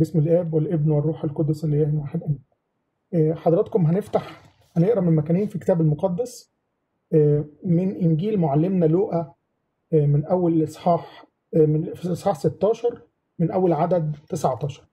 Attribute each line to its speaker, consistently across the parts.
Speaker 1: باسم الاب والابن والروح القدس الاله واحد امين آه، حضراتكم هنفتح هنقرا من مكانين في الكتاب المقدس آه، من انجيل معلمنا لوقا آه، من اول الاصحاح آه، من في الاصحاح 16 من اول عدد 19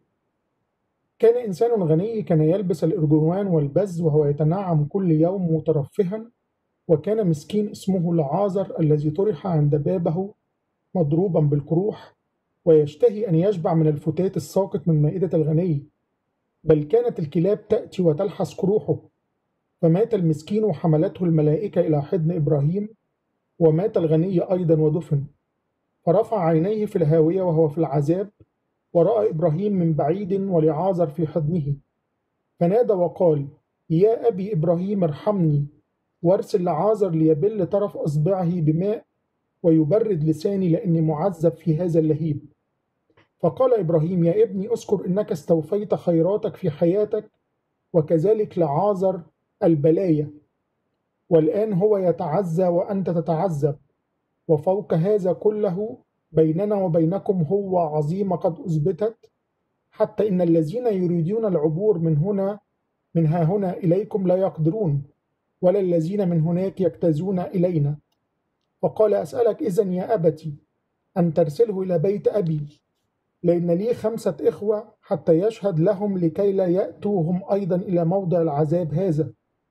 Speaker 1: كان انسان غني كان يلبس الارجوان والبز وهو يتنعم كل يوم مترفها وكان مسكين اسمه لعازر الذي طرح عند بابه مضروبا بالقروح ويشتهي أن يشبع من الفتات الساقط من مائدة الغني بل كانت الكلاب تأتي وتلحس قروحه فمات المسكين وحملته الملائكة إلى حضن إبراهيم ومات الغني أيضا ودفن فرفع عينيه في الهاوية وهو في العذاب ورأى إبراهيم من بعيد ولعازر في حضنه فنادى وقال يا أبي إبراهيم ارحمني وارسل لعازر ليبل طرف أصبعه بماء ويبرد لساني لأني معذب في هذا اللهيب فقال إبراهيم يا ابني اذكر إنك استوفيت خيراتك في حياتك وكذلك لعازر البلايا والآن هو يتعزى وأنت تتعذب وفوق هذا كله بيننا وبينكم هو عظيمة قد أثبتت حتى إن الذين يريدون العبور من هنا من ها هنا إليكم لا يقدرون ولا الذين من هناك يجتازون إلينا فقال أسألك إذن يا أبتي أن ترسله إلى بيت أبي لأن لي خمسة إخوة حتى يشهد لهم لكي لا يأتوا هم أيضا إلى موضع العذاب هذا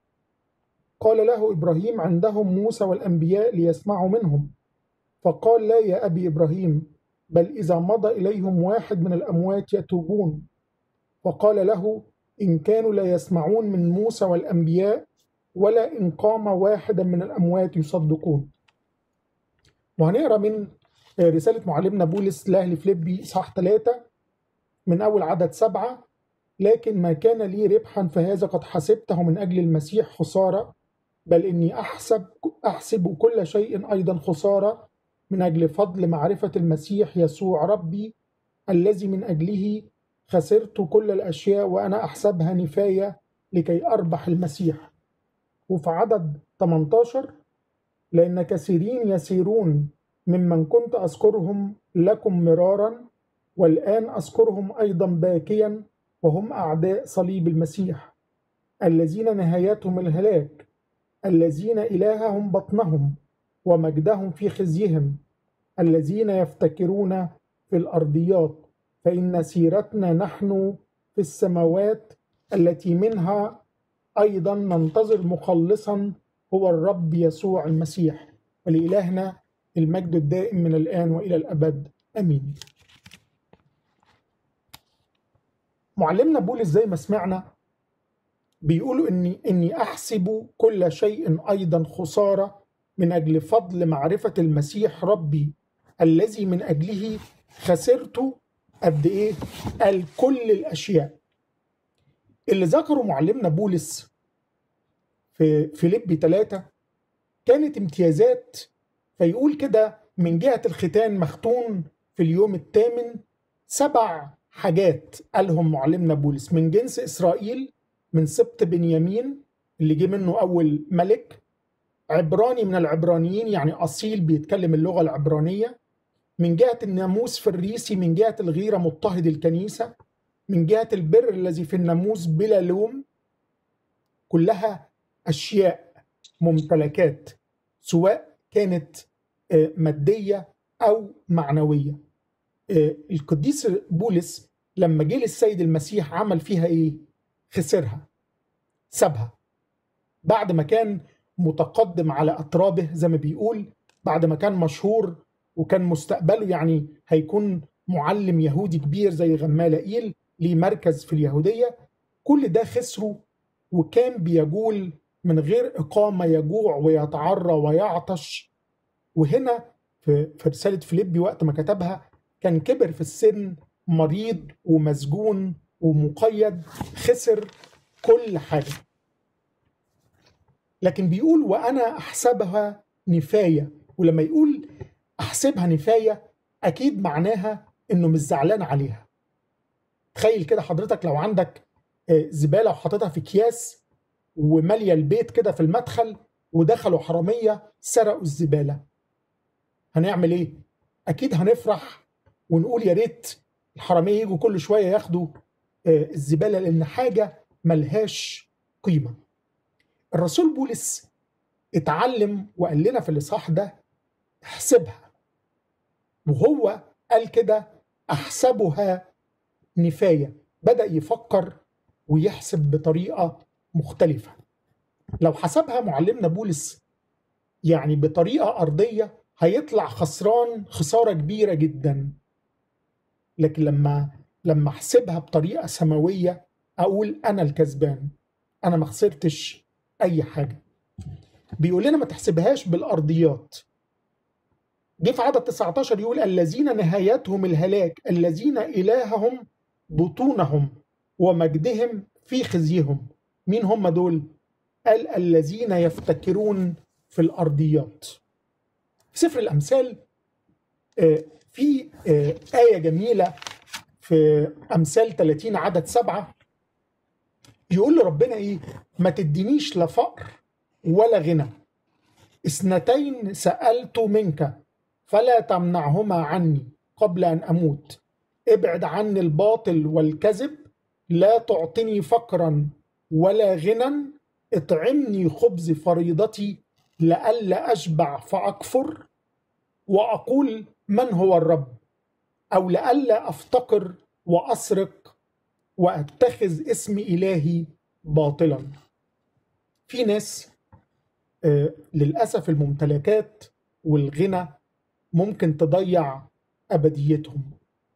Speaker 1: قال له إبراهيم عندهم موسى والأنبياء ليسمعوا منهم فقال لا يا أبي إبراهيم بل إذا مضى إليهم واحد من الأموات يتوبون فقال له إن كانوا لا يسمعون من موسى والأنبياء ولا إن قام واحدا من الأموات يصدقون وهنقرا من رسالة معلمنا بولس لأهل فيليبي إصحاح 3 من أول عدد سبعة لكن ما كان لي ربحا فهذا قد حسبته من أجل المسيح خسارة بل إني أحسب أحسب كل شيء أيضا خسارة من أجل فضل معرفة المسيح يسوع ربي الذي من أجله خسرت كل الأشياء وأنا أحسبها نفاية لكي أربح المسيح وفي عدد 18 لأن كثيرين يسيرون ممن كنت أذكرهم لكم مرارا والآن أذكرهم أيضا باكيا وهم أعداء صليب المسيح الذين نهايتهم الهلاك الذين إلههم بطنهم ومجدهم في خزيهم الذين يفتكرون في الأرضيات فإن سيرتنا نحن في السماوات التي منها أيضا ننتظر مخلصا هو الرب يسوع المسيح ولإلهنا المجد الدائم من الآن وإلى الأبد أمين معلمنا بولس زي ما سمعنا بيقولوا إني إني أحسب كل شيء أيضا خسارة من أجل فضل معرفة المسيح ربي الذي من أجله خسرت قد إيه؟ قال كل الأشياء اللي ذكره معلمنا بولس في فيليبي 3 كانت امتيازات فيقول كده من جهة الختان مختون في اليوم الثامن سبع حاجات قالهم معلمنا بولس من جنس إسرائيل من سبط بنيامين اللي جه منه أول ملك عبراني من العبرانيين يعني أصيل بيتكلم اللغة العبرانية من جهة الناموس في الريسي من جهة الغيرة مضطهد الكنيسة من جهة البر الذي في الناموس بلا لوم كلها أشياء ممتلكات سواء كانت آه، مادية أو معنوية آه، القديس بولس لما جه للسيد المسيح عمل فيها إيه؟ خسرها سابها بعد ما كان متقدم على أترابه زي ما بيقول بعد ما كان مشهور وكان مستقبله يعني هيكون معلم يهودي كبير زي غمالائيل ليه مركز في اليهودية كل ده خسره وكان بيجول من غير إقامة يجوع ويتعرى ويعطش وهنا في في رسالة فيليبي وقت ما كتبها كان كبر في السن مريض ومسجون ومقيد خسر كل حاجة لكن بيقول وأنا أحسبها نفاية ولما يقول أحسبها نفاية أكيد معناها إنه مش زعلان عليها تخيل كده حضرتك لو عندك آه، زبالة وحاططها في أكياس ومالية البيت كده في المدخل ودخلوا حرامية سرقوا الزبالة هنعمل ايه؟ اكيد هنفرح ونقول يا ريت الحراميه يجوا كل شويه ياخدوا آه، الزباله لان حاجه ملهاش قيمه الرسول بولس اتعلم وقال لنا في الاصحاح ده احسبها وهو قال كده احسبها نفايه بدا يفكر ويحسب بطريقه مختلفه لو حسبها معلمنا بولس يعني بطريقه ارضيه هيطلع خسران خساره كبيره جدا لكن لما لما احسبها بطريقه سماويه اقول انا الكسبان انا ما خسرتش اي حاجه بيقول لنا ما تحسبهاش بالارضيات جه في عدد 19 يقول الذين نهايتهم الهلاك الذين الههم بطونهم ومجدهم في خزيهم مين هم دول قال الذين يفتكرون في الارضيات في سفر الامثال آه، في آه، ايه جميله في امثال 30 عدد سبعة يقول لربنا ايه ما تدينيش لا فقر ولا غنى اثنتين سالت منك فلا تمنعهما عني قبل ان اموت ابعد عني الباطل والكذب لا تعطني فقرا ولا غنى اطعمني خبز فريضتي لئلا اشبع فاكفر واقول من هو الرب او لئلا افتقر واسرق واتخذ اسم الهي باطلا في ناس آه، للاسف الممتلكات والغنى ممكن تضيع ابديتهم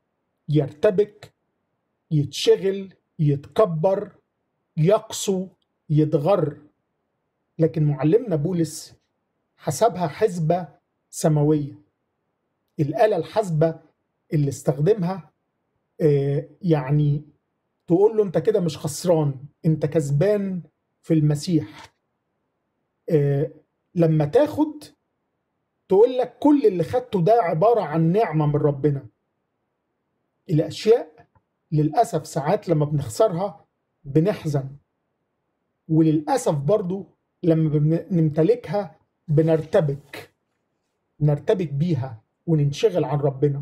Speaker 1: يرتبك يتشغل يتكبر يقسو يتغر لكن معلمنا بولس حسبها حسبة سماوية الآلة الحاسبة اللي استخدمها آه، يعني تقول له انت كده مش خسران انت كسبان في المسيح آه، لما تاخد تقول لك كل اللي خدته ده عبارة عن نعمة من ربنا الأشياء للأسف ساعات لما بنخسرها بنحزن وللأسف برضو لما بنمتلكها بنرتبك نرتبك بيها وننشغل عن ربنا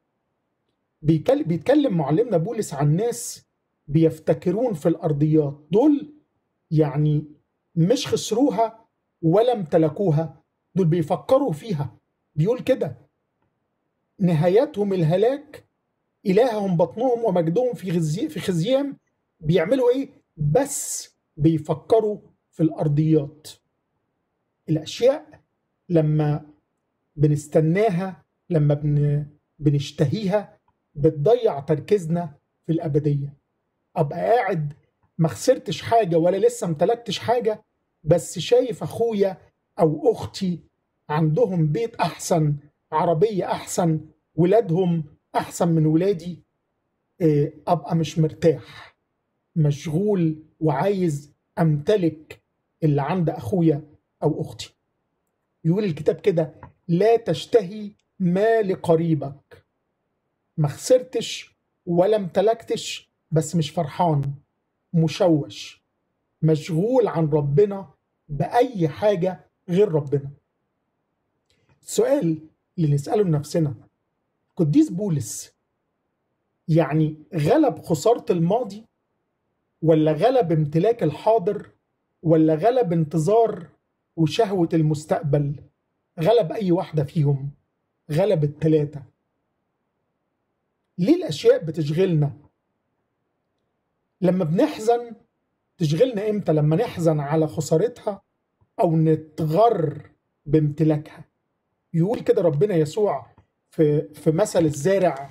Speaker 1: بيتكلم معلمنا بولس عن ناس بيفتكرون في الأرضيات دول يعني مش خسروها ولا امتلكوها دول بيفكروا فيها بيقول كده نهايتهم الهلاك إلههم بطنهم ومجدهم في خزي في خزيهم بيعملوا إيه؟ بس بيفكروا في الأرضيات الأشياء لما بنستناها لما بن بنشتهيها بتضيع تركيزنا في الأبدية أبقى قاعد ما خسرتش حاجة ولا لسه امتلكتش حاجة بس شايف أخويا أو أختي عندهم بيت أحسن عربية أحسن ولادهم أحسن من ولادي آه، أبقى مش مرتاح مشغول وعايز أمتلك اللي عند أخويا أو أختي يقول الكتاب كده لا تشتهي ما لقريبك ما خسرتش ولا امتلكتش بس مش فرحان مشوش مشغول عن ربنا بأي حاجة غير ربنا السؤال اللي نسأله لنفسنا قديس بولس يعني غلب خسارة الماضي ولا غلب امتلاك الحاضر ولا غلب انتظار وشهوة المستقبل غلب أي واحدة فيهم غلب التلاتة ليه الأشياء بتشغلنا لما بنحزن تشغلنا إمتى لما نحزن على خسارتها أو نتغر بامتلاكها يقول كده ربنا يسوع في في مثل الزارع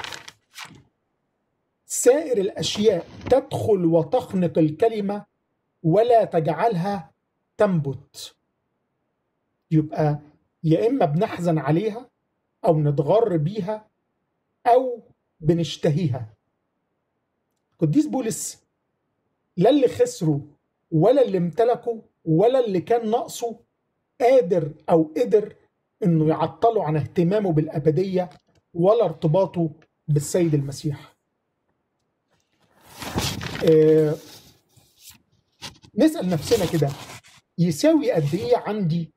Speaker 1: سائر الاشياء تدخل وتخنق الكلمه ولا تجعلها تنبت يبقى يا اما بنحزن عليها او نتغر بيها او بنشتهيها قديس بولس لا اللي خسره ولا اللي امتلكه ولا اللي كان ناقصه قادر او قدر انه يعطله عن اهتمامه بالابديه ولا ارتباطه بالسيد المسيح آه نسال نفسنا كده يساوي قد ايه عندي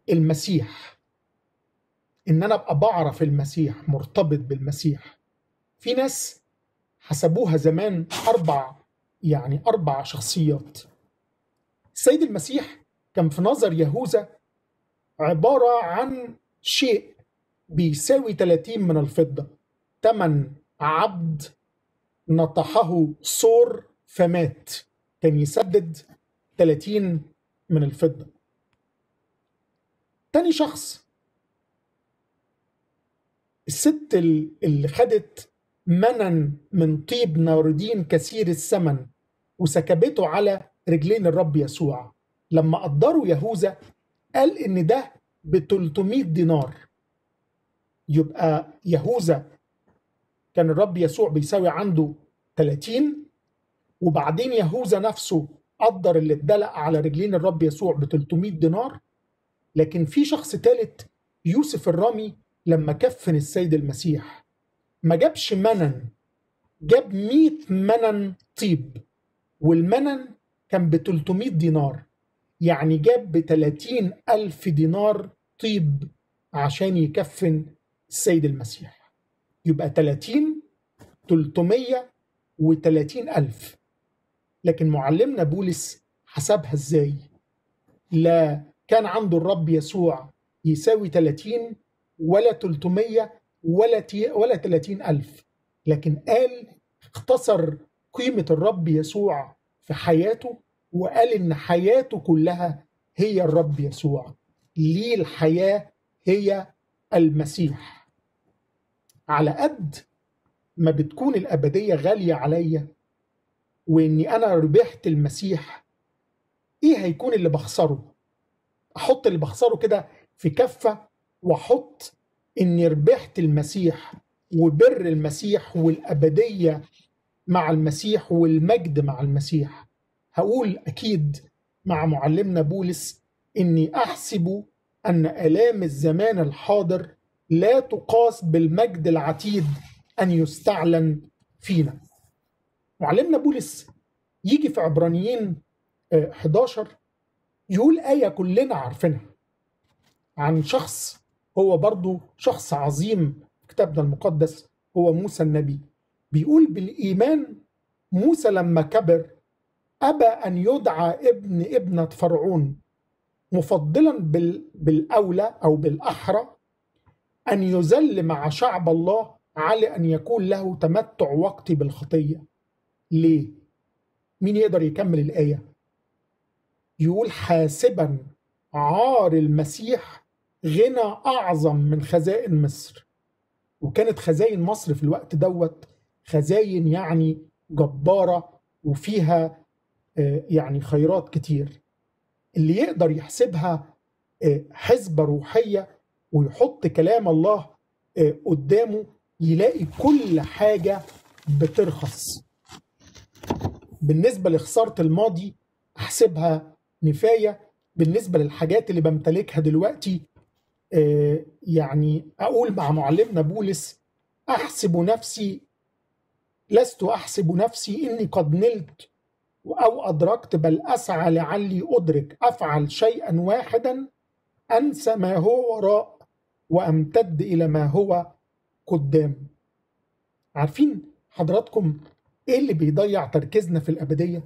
Speaker 1: المسيح ان انا ابقى بعرف المسيح مرتبط بالمسيح في ناس حسبوها زمان أربع يعني أربع شخصيات السيد المسيح كان في نظر يهوذا عبارة عن شيء بيساوي 30 من الفضة تمن عبد نطحه صور فمات كان يسدد 30 من الفضة تاني شخص الست اللي خدت منن من طيب ناردين كثير الثمن وسكبته على رجلين الرب يسوع لما قدروا يهوذا قال ان ده ب 300 دينار يبقى يهوذا كان الرب يسوع بيساوي عنده 30 وبعدين يهوذا نفسه قدر اللي اتدلق على رجلين الرب يسوع ب 300 دينار لكن في شخص ثالث يوسف الرامي لما كفن السيد المسيح ما جابش منن جاب 100 منن طيب والمنن كان ب 300 دينار يعني جاب ب 30 ألف دينار طيب عشان يكفن السيد المسيح يبقى 30 330 ألف لكن معلمنا بولس حسبها ازاي لا كان عنده الرب يسوع يساوي 30 ولا 300 ولا تي ولا 30 ألف لكن قال اختصر قيمة الرب يسوع في حياته وقال إن حياته كلها هي الرب يسوع ليه الحياة هي المسيح على قد ما بتكون الأبدية غالية عليا وإني أنا ربحت المسيح إيه هيكون اللي بخسره أحط اللي بخسره كده في كفة وأحط إني ربحت المسيح وبر المسيح والأبدية مع المسيح والمجد مع المسيح هقول أكيد مع معلمنا بولس إني أحسب أن آلام الزمان الحاضر لا تقاس بالمجد العتيد أن يستعلن فينا معلمنا بولس يجي في عبرانيين 11 يقول آية كلنا عارفينها عن شخص هو برضو شخص عظيم في كتابنا المقدس هو موسى النبي بيقول بالإيمان موسى لما كبر أبى أن يدعى ابن ابنة فرعون مفضلا بالأولى أو بالأحرى أن يذل مع شعب الله على أن يكون له تمتع وقتي بالخطية ليه؟ مين يقدر يكمل الآية؟ يقول حاسبا عار المسيح غنى أعظم من خزائن مصر وكانت خزائن مصر في الوقت دوت خزاين يعني جبارة وفيها يعني خيرات كتير اللي يقدر يحسبها حسبة روحية ويحط كلام الله قدامه يلاقي كل حاجة بترخص بالنسبة لخسارة الماضي أحسبها نفاية بالنسبة للحاجات اللي بمتلكها دلوقتي يعني أقول مع معلمنا بولس أحسب نفسي لست أحسب نفسي إني قد نلت أو أدركت بل أسعى لعلي أدرك أفعل شيئا واحدا أنسى ما هو وراء وأمتد إلى ما هو قدام عارفين حضراتكم إيه اللي بيضيع تركيزنا في الأبدية؟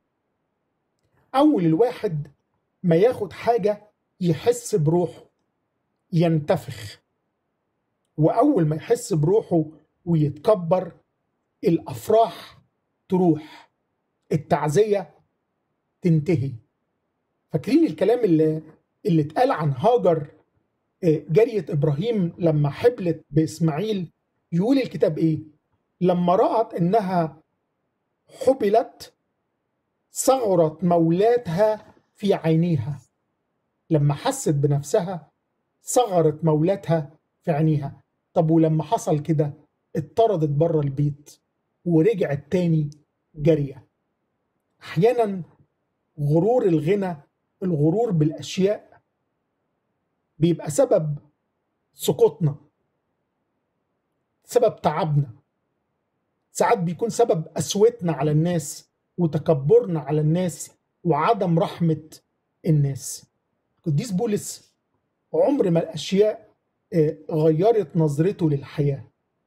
Speaker 1: أول الواحد ما ياخد حاجة يحس بروحه ينتفخ وأول ما يحس بروحه ويتكبر الأفراح تروح التعزية تنتهي فاكرين الكلام اللي اللي اتقال عن هاجر جارية إبراهيم لما حبلت بإسماعيل يقول الكتاب إيه لما رأت إنها حبلت صغرت مولاتها في عينيها لما حست بنفسها صغرت مولاتها في عينيها طب ولما حصل كده اتطردت بره البيت ورجعت تاني جارية أحيانا غرور الغنى الغرور بالأشياء بيبقى سبب سقوطنا سبب تعبنا ساعات بيكون سبب قسوتنا على الناس وتكبرنا على الناس وعدم رحمة الناس قديس بولس عمر ما الأشياء غيرت نظرته للحياة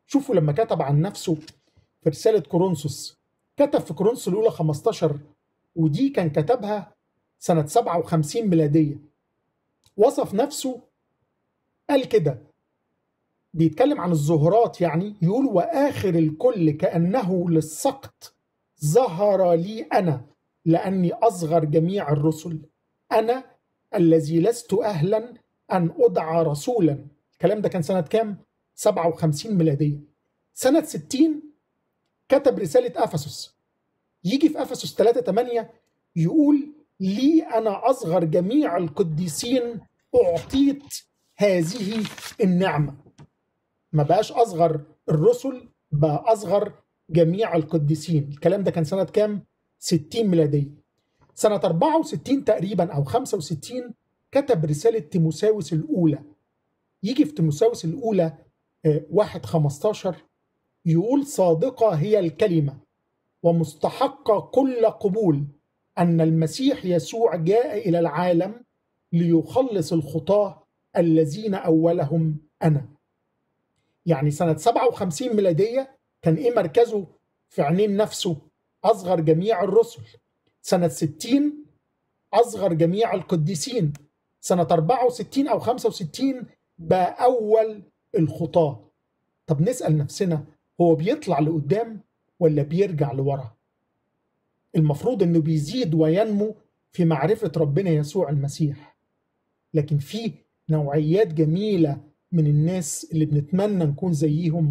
Speaker 1: شوفوا لما كتب عن نفسه في رسالة كورنثوس كتب في كورنثوس الأولى 15 ودي كان كتبها سنة 57 ميلادية وصف نفسه قال كده بيتكلم عن الظهورات يعني يقول وآخر الكل كأنه للسقط ظهر لي أنا لأني أصغر جميع الرسل أنا الذي لست أهلا أن أدعى رسولا الكلام ده كان سنة كام؟ 57 ميلادية سنة 60 كتب رسالة أفسس يجي في أفسس 3 8 يقول لي أنا أصغر جميع القديسين أعطيت هذه النعمة ما بقاش أصغر الرسل بقى أصغر جميع القديسين الكلام ده كان سنة كام؟ 60 ميلادية سنة 64 تقريبا أو 65 كتب رسالة تيموساوس الأولى يجي في تيموساوس الأولى واحد 15 يقول صادقة هي الكلمة ومستحقة كل قبول أن المسيح يسوع جاء إلى العالم ليخلص الخطاة الذين أولهم أنا يعني سنة 57 ميلادية كان إيه مركزه في عينين نفسه أصغر جميع الرسل سنة 60 أصغر جميع القديسين سنة 64 أو 65 بقى أول الخطاة طب نسأل نفسنا هو بيطلع لقدام ولا بيرجع لورا المفروض انه بيزيد وينمو في معرفة ربنا يسوع المسيح لكن في نوعيات جميلة من الناس اللي بنتمنى نكون زيهم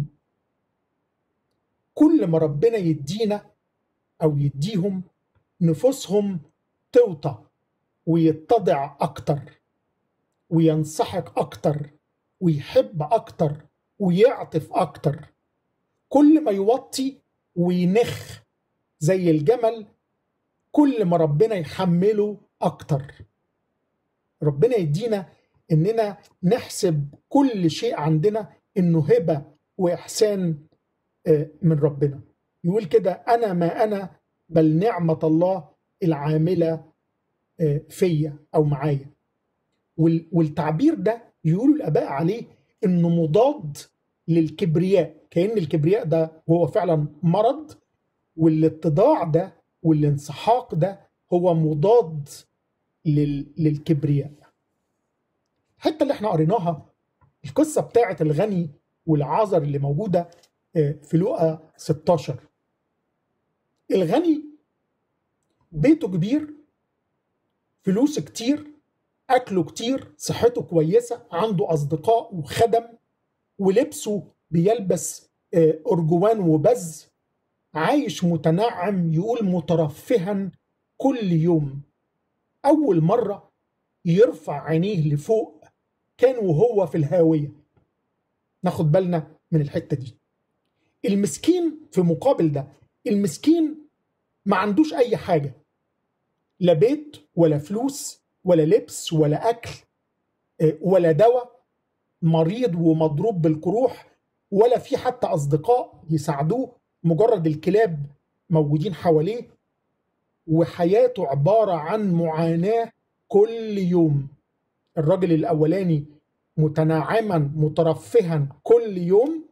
Speaker 1: كل ما ربنا يدينا أو يديهم نفوسهم توطى ويتضع أكتر وينسحق أكتر ويحب أكتر ويعطف أكتر كل ما يوطي وينخ زي الجمل كل ما ربنا يحمله أكتر ربنا يدينا إننا نحسب كل شيء عندنا إنه هبة وإحسان من ربنا يقول كده أنا ما أنا بل نعمة الله العاملة فيا أو معايا والتعبير ده يقولوا الآباء عليه إنه مضاد للكبرياء كأن الكبرياء ده هو فعلا مرض والاتضاع ده والانسحاق ده هو مضاد لل... للكبرياء الحته اللي احنا قريناها القصه بتاعه الغني والعازر اللي موجوده في لقا 16 الغني بيته كبير فلوس كتير اكله كتير صحته كويسه عنده اصدقاء وخدم ولبسه بيلبس ارجوان وبز عايش متنعم يقول مترفها كل يوم اول مره يرفع عينيه لفوق كان وهو في الهاويه ناخد بالنا من الحته دي المسكين في مقابل ده المسكين ما عندوش اي حاجه لا بيت ولا فلوس ولا لبس ولا اكل ولا دواء مريض ومضروب بالقروح ولا في حتى اصدقاء يساعدوه مجرد الكلاب موجودين حواليه وحياته عباره عن معاناه كل يوم الراجل الاولاني متناعما مترفها كل يوم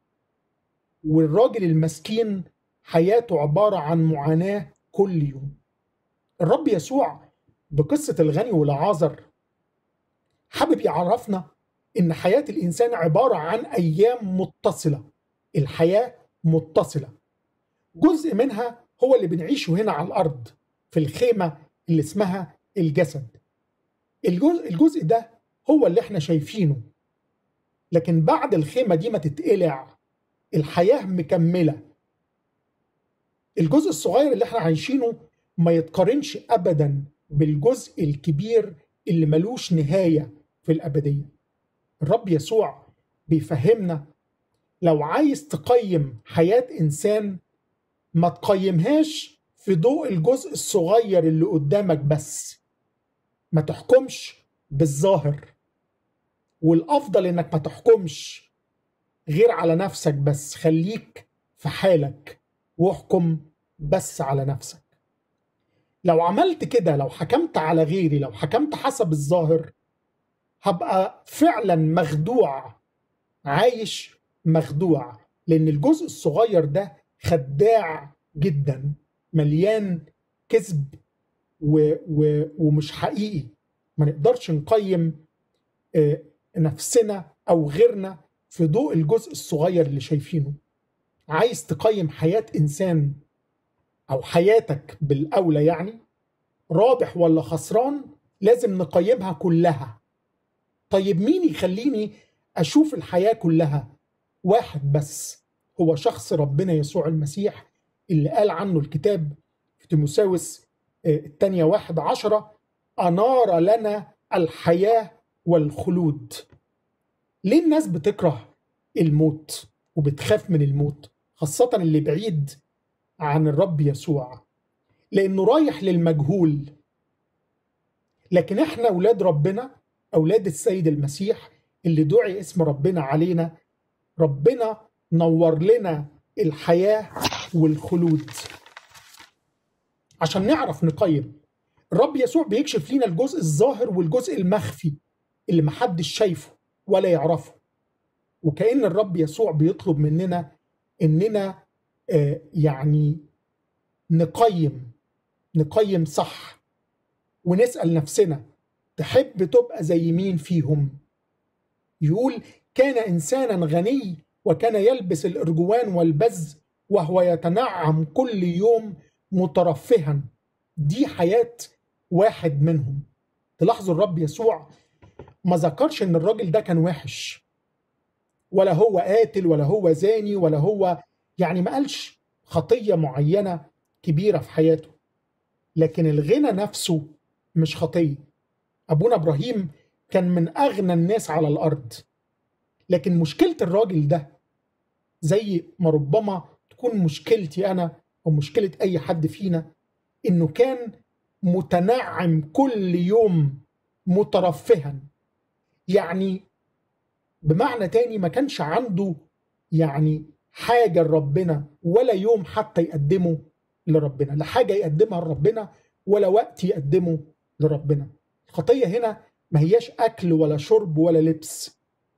Speaker 1: والراجل المسكين حياته عباره عن معاناه كل يوم الرب يسوع بقصه الغني والعازر حابب يعرفنا ان حياه الانسان عباره عن ايام متصله الحياه متصله جزء منها هو اللي بنعيشه هنا على الارض في الخيمه اللي اسمها الجسد الجزء, الجزء ده هو اللي احنا شايفينه لكن بعد الخيمه دي ما تتقلع الحياه مكمله الجزء الصغير اللي احنا عايشينه ما يتقارنش ابدا بالجزء الكبير اللي ملوش نهايه في الابديه الرب يسوع بيفهمنا لو عايز تقيم حياه انسان ما تقيمهاش في ضوء الجزء الصغير اللي قدامك بس ما تحكمش بالظاهر والافضل انك ما تحكمش غير على نفسك بس خليك في حالك واحكم بس على نفسك لو عملت كده لو حكمت على غيري لو حكمت حسب الظاهر هبقى فعلا مخدوع عايش مخدوع لان الجزء الصغير ده خداع جدا مليان كذب و و ومش حقيقي ما نقدرش نقيم آه، نفسنا او غيرنا في ضوء الجزء الصغير اللي شايفينه عايز تقيم حياة انسان او حياتك بالاولى يعني رابح ولا خسران لازم نقيمها كلها طيب مين يخليني اشوف الحياة كلها واحد بس هو شخص ربنا يسوع المسيح اللي قال عنه الكتاب في تيموساوس آه، الثانية واحد عشرة أنار لنا الحياة والخلود ليه الناس بتكره الموت وبتخاف من الموت خاصة اللي بعيد عن الرب يسوع لأنه رايح للمجهول لكن احنا أولاد ربنا أولاد السيد المسيح اللي دعي اسم ربنا علينا ربنا نور لنا الحياة والخلود عشان نعرف نقيم الرب يسوع بيكشف لنا الجزء الظاهر والجزء المخفي اللي محدش شايفه ولا يعرفه وكأن الرب يسوع بيطلب مننا إننا آه، يعني نقيم نقيم صح ونسأل نفسنا تحب تبقى زي مين فيهم يقول كان إنسانا غني وكان يلبس الإرجوان والبز وهو يتنعم كل يوم مترفها دي حياة واحد منهم تلاحظوا الرب يسوع ما ذكرش ان الراجل ده كان وحش ولا هو قاتل ولا هو زاني ولا هو يعني ما قالش خطية معينة كبيرة في حياته لكن الغنى نفسه مش خطية أبونا إبراهيم كان من أغنى الناس على الأرض لكن مشكلة الراجل ده زي ما ربما تكون مشكلتي أنا أو مشكلة أي حد فينا إنه كان متنعم كل يوم مترفها يعني بمعنى تاني ما كانش عنده يعني حاجة لربنا ولا يوم حتى يقدمه لربنا لا حاجة يقدمها لربنا ولا وقت يقدمه لربنا الخطية هنا ما هياش أكل ولا شرب ولا لبس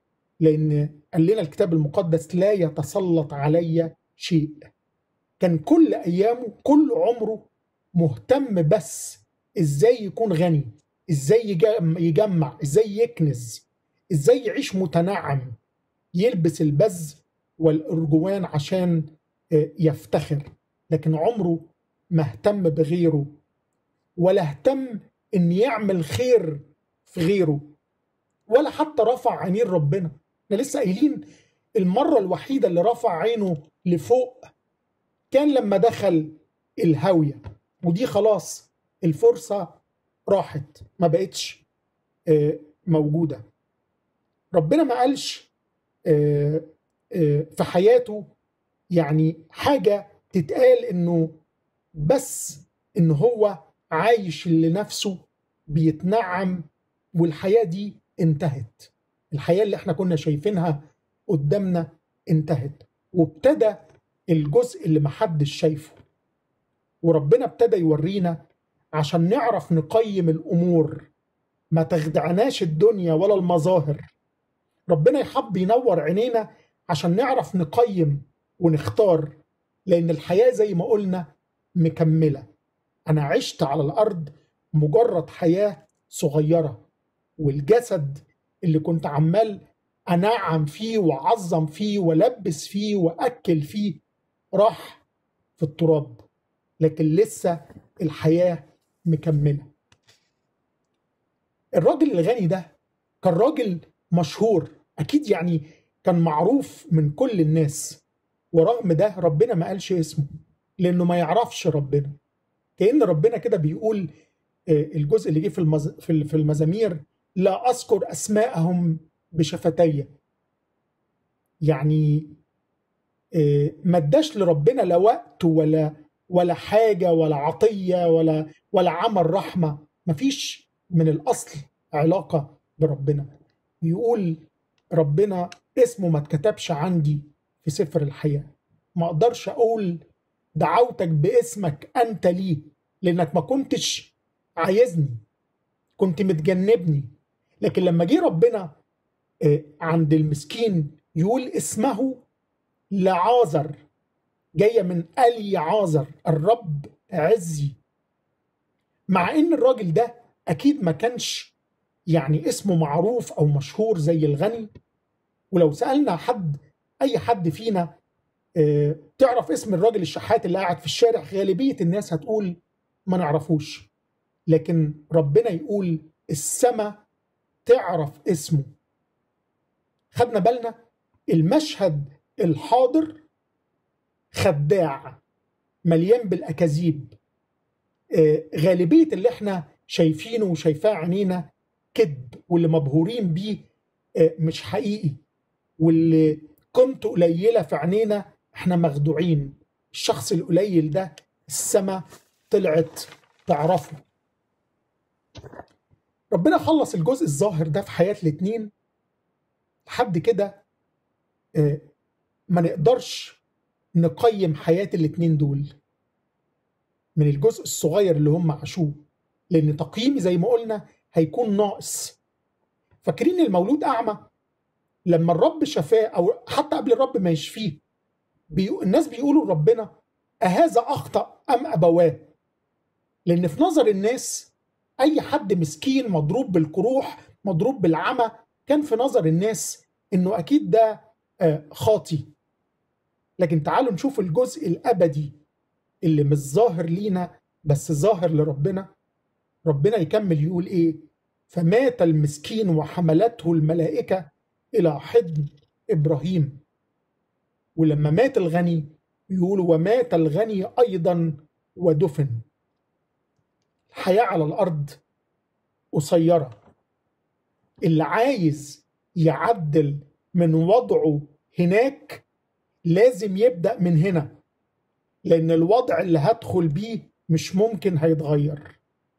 Speaker 1: لأن قال لنا الكتاب المقدس لا يتسلط علي شيء كان كل أيامه كل عمره مهتم بس إزاي يكون غني إزاي يجمع إزاي يكنز إزاي يعيش متنعم يلبس البز والأرجوان عشان آه، يفتخر لكن عمره ما اهتم بغيره ولا اهتم ان يعمل خير في غيره ولا حتى رفع عينيه ربنا احنا لسه قايلين المرة الوحيدة اللي رفع عينه لفوق كان لما دخل الهاوية ودي خلاص الفرصة راحت ما بقتش آه، موجودة ربنا ما قالش آه، آه، في حياته يعني حاجة تتقال انه بس ان هو عايش لنفسه بيتنعم والحياة دي انتهت الحياة اللي احنا كنا شايفينها قدامنا انتهت وابتدى الجزء اللي محدش شايفه وربنا ابتدى يورينا عشان نعرف نقيم الأمور ما تخدعناش الدنيا ولا المظاهر ربنا يحب ينور عينينا عشان نعرف نقيم ونختار لأن الحياة زي ما قلنا مكملة أنا عشت على الأرض مجرد حياة صغيرة والجسد اللي كنت عمال أنعم فيه وأعظم فيه ولبس فيه وأكل فيه راح في التراب لكن لسه الحياة مكملة الراجل الغني ده كان راجل مشهور أكيد يعني كان معروف من كل الناس ورغم ده ربنا ما قالش اسمه لأنه ما يعرفش ربنا كأن ربنا كده بيقول آه، الجزء اللي جه في في المزامير لا أذكر أسماءهم بشفتي يعني آه، ما اداش لربنا لا وقت ولا ولا حاجة ولا عطية ولا ولا عمل رحمة مفيش من الأصل علاقة بربنا يقول ربنا اسمه ما اتكتبش عندي في سفر الحياة ما اقدرش اقول دعوتك باسمك انت لي لانك ما كنتش عايزني كنت متجنبني لكن لما جه ربنا آه، عند المسكين يقول اسمه لعازر جايه من الي عازر الرب عزي مع ان الراجل ده اكيد ما كانش يعني اسمه معروف او مشهور زي الغني ولو سالنا حد اي حد فينا اه تعرف اسم الراجل الشحات اللي قاعد في الشارع غالبيه الناس هتقول ما نعرفوش لكن ربنا يقول السماء تعرف اسمه خدنا بالنا المشهد الحاضر خداع مليان بالاكاذيب آه غالبيه اللي احنا شايفينه وشايفاه عينينا كذب واللي مبهورين بيه آه مش حقيقي واللي قيمته قليله في عينينا احنا مخدوعين الشخص القليل ده السما طلعت تعرفه ربنا خلص الجزء الظاهر ده في حياه الاتنين لحد كده آه ما نقدرش نقيم حياة الاتنين دول من الجزء الصغير اللي هم عاشوه لأن تقييمي زي ما قلنا هيكون ناقص فاكرين المولود أعمى لما الرب شفاه أو حتى قبل الرب ما يشفيه بيقو الناس بيقولوا لربنا أهذا أخطأ أم أبواه لأن في نظر الناس أي حد مسكين مضروب بالقروح مضروب بالعمى كان في نظر الناس إنه أكيد ده خاطي لكن تعالوا نشوف الجزء الابدي اللي مش ظاهر لينا بس ظاهر لربنا ربنا يكمل يقول ايه فمات المسكين وحملته الملائكه الى حضن ابراهيم ولما مات الغني يقول ومات الغني ايضا ودفن الحياه على الارض قصيره اللي عايز يعدل من وضعه هناك لازم يبدأ من هنا لأن الوضع اللي هدخل بيه مش ممكن هيتغير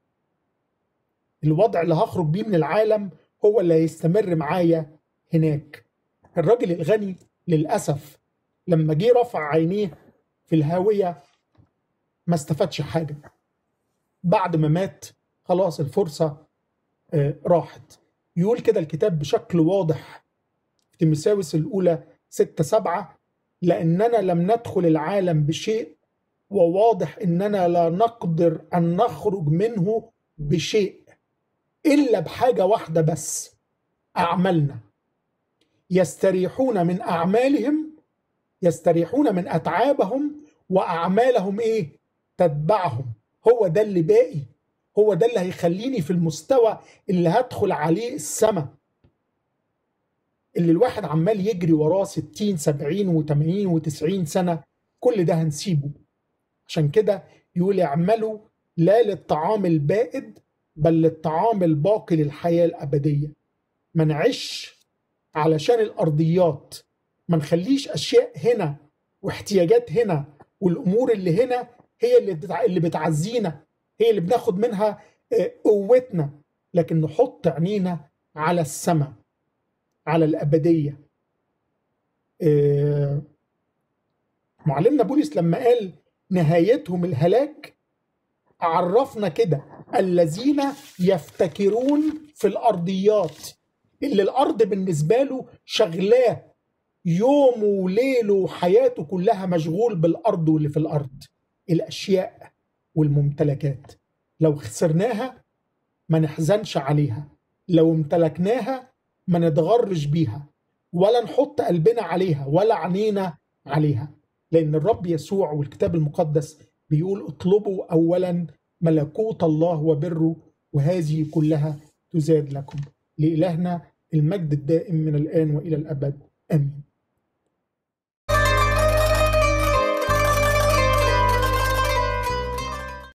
Speaker 1: الوضع اللي هخرج بيه من العالم هو اللي هيستمر معايا هناك الراجل الغني للأسف لما جه رفع عينيه في الهاوية ما استفادش حاجة بعد ما مات خلاص الفرصة راحت يقول كده الكتاب بشكل واضح في تيموثاوس الأولى ستة سبعة لأننا لم ندخل العالم بشيء وواضح إننا لا نقدر أن نخرج منه بشيء إلا بحاجة واحدة بس أعمالنا يستريحون من أعمالهم يستريحون من أتعابهم وأعمالهم إيه؟ تتبعهم هو ده اللي باقي هو ده اللي هيخليني في المستوى اللي هدخل عليه السماء اللي الواحد عمال يجري وراه 60 70 و80 و90 سنه كل ده هنسيبه عشان كده يقول اعملوا لا للطعام البائد بل للطعام الباقي للحياه الابديه ما نعيش علشان الارضيات ما نخليش اشياء هنا واحتياجات هنا والامور اللي هنا هي اللي اللي بتعزينا هي اللي بناخد منها قوتنا لكن نحط عينينا على السماء على الأبدية معلمنا بولس لما قال نهايتهم الهلاك عرفنا كده الذين يفتكرون في الأرضيات اللي الأرض بالنسبة له شغلاه يومه وليله وحياته كلها مشغول بالأرض واللي في الأرض الأشياء والممتلكات لو خسرناها ما نحزنش عليها لو امتلكناها ما نتغرش بيها ولا نحط قلبنا عليها ولا عينينا عليها لأن الرب يسوع والكتاب المقدس بيقول اطلبوا أولا ملكوت الله وبره وهذه كلها تزاد لكم لإلهنا المجد الدائم من الآن وإلى الأبد آمين